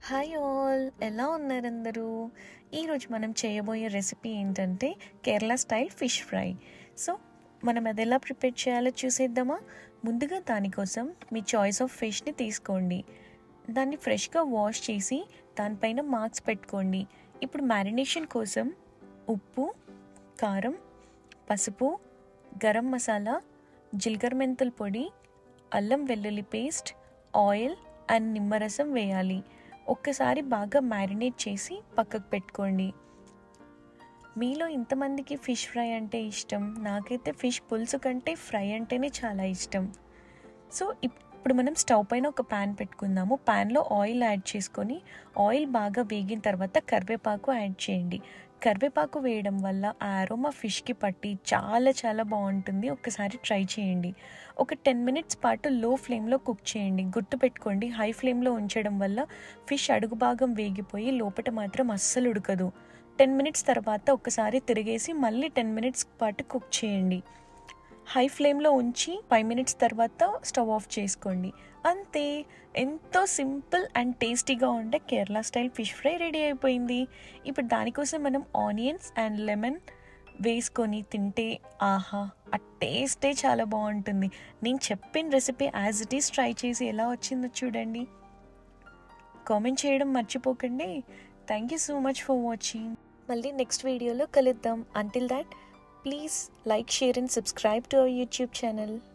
Hi all ఎలా ఉన్నారు అందరూ ఈరోజు మనం చేయబోయే రెసిపీ ఏంటంటే Kerala style fish fry so మనం అది ఎలా ప్రిపేర్ చేయాలో చూసేద్దామా ముందుగా దానికోసం మీ చాయిస్ ఆఫ్ ఫిష్ని తీసుకోండి దాన్ని ఫ్రెష్గా వాష్ చేసి దానిపైన మార్క్స్ పెట్టుకోండి ఇప్పుడు మ్యారినేషన్ కోసం ఉప్పు కారం పసుపు గరం మసాలా జీలకర్ర మెంతుల పొడి అల్లం వెల్లుల్లి పేస్ట్ ఆయిల్ అండ్ నిమ్మరసం వేయాలి ఒక్కసారి బాగా మ్యారినేట్ చేసి పక్కకు పెట్టుకోండి మీలో ఇంతమందికి ఫిష్ ఫ్రై అంటే ఇష్టం నాకైతే ఫిష్ పులుసు కంటే ఫ్రై అంటేనే చాలా ఇష్టం సో ఇప్పుడు మనం స్టవ్ పైన ఒక ప్యాన్ పెట్టుకుందాము ప్యాన్లో ఆయిల్ యాడ్ చేసుకొని ఆయిల్ బాగా వేగిన తర్వాత కరివేపాకు యాడ్ చేయండి కరివేపాకు వేయడం వల్ల ఆ అరోమా ఫిష్కి పట్టి చాలా చాలా బాగుంటుంది ఒకసారి ట్రై చేయండి ఒక టెన్ మినిట్స్ పాటు లో ఫ్లేమ్లో కుక్ చేయండి గుర్తుపెట్టుకోండి హై ఫ్లేమ్లో ఉంచడం వల్ల ఫిష్ అడుగు భాగం వేగిపోయి లోపల మాత్రం అస్సలు ఉడకదు టెన్ మినిట్స్ తర్వాత ఒకసారి తిరిగేసి మళ్ళీ టెన్ మినిట్స్ పాటు కుక్ చేయండి హై ఫ్లేమ్లో ఉంచి ఫైవ్ మినిట్స్ తర్వాత స్టవ్ ఆఫ్ చేసుకోండి అంతే ఎంతో సింపుల్ అండ్ టేస్టీగా ఉండే Kerala style fish fry ready అయిపోయింది ఇప్పుడు దానికోసం మనం ఆనియన్స్ అండ్ లెమన్ వేసుకొని తింటే ఆహా ఆ టేస్టే చాలా బాగుంటుంది నేను చెప్పిన recipe as it is try చేసి ఎలా వచ్చిందో చూడండి కామెంట్ చేయడం మర్చిపోకండి thank you so much for watching మళ్ళీ నెక్స్ట్ వీడియోలో కలుద్దాం until that please like, share and subscribe to our YouTube channel.